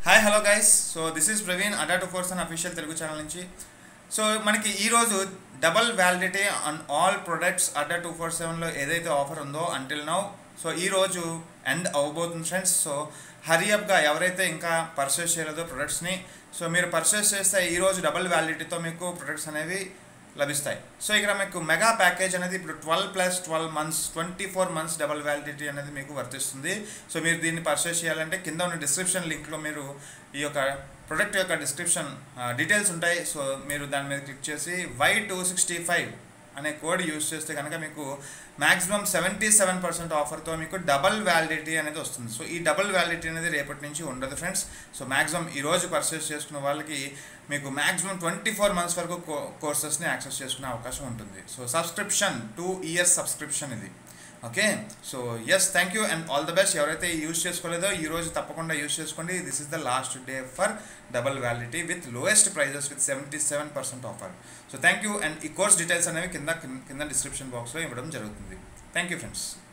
hi hello guys so this is Praveen Adda two four unofficial Telugu channel నుంచి so మనకి ఈరోజు double validity on all products Adda two four సెవెన్లో ఏదైతే offer ఉందో until now so ఈరోజు end అవ్వబోతుంది ఫ్రెండ్స్ సో హరియప్గా ఎవరైతే ఇంకా పర్చేస్ చేయలేదో ప్రొడక్ట్స్ని సో మీరు పర్చేస్ చేస్తే ఈరోజు డబల్ వ్యాలిడిటీతో మీకు ప్రొడక్ట్స్ అనేవి లభిస్తాయి సో ఇక్కడ మీకు మెగా ప్యాకేజ్ అనేది ఇప్పుడు twelve plus twelve months twenty four months double validity అనేది మీకు వర్తిస్తుంది సో మీరు దీన్ని పర్చేస్ చేయాలంటే కింద ఉన్న డిస్క్రిప్షన్ లింక్లో మీరు ఈ యొక్క ప్రొడక్ట్ యొక్క డిస్క్రిప్షన్ డీటెయిల్స్ ఉంటాయి సో మీరు దాని మీద క్లిక్ చేసి వై టూ సిక్స్టీ ఫైవ్ అనే కోడ్ యూస్ చేస్తే కనుక మీకు మ్యాక్సిమం సెవెంటీ సెవెన్ పర్సెంట్ ఆఫర్తో మీకు డబల్ వ్యాలిడిటీ అనేది వస్తుంది సో ఈ డబల్ వ్యాలిడిటీ అనేది రేపటి నుంచి ఉండదు ఫ్రెండ్స్ సో మ్యాక్సిమం ఈరోజు పర్చేస్ చేసుకున్న వాళ్ళకి మీకు మ్యాక్సిమం ట్వంటీ ఫోర్ మంత్స్ వరకు కో కోర్సెస్ని యాక్సెస్ చేసుకునే అవకాశం ఉంటుంది so subscription two years subscription ఇది okay so yes thank you and all the best ఎవరైతే యూజ్ చేసుకోలేదో ఈ రోజు తప్పకుండా యూజ్ చేసుకోండి this is the last day for double validity with lowest prices with seventy seven percent offer so thank you and ఈ course details అనేవి కింద కింద డిస్క్రిప్షన్ బాక్స్లో ఇవ్వడం జరుగుతుంది థ్యాంక్ యూ ఫ్రెండ్స్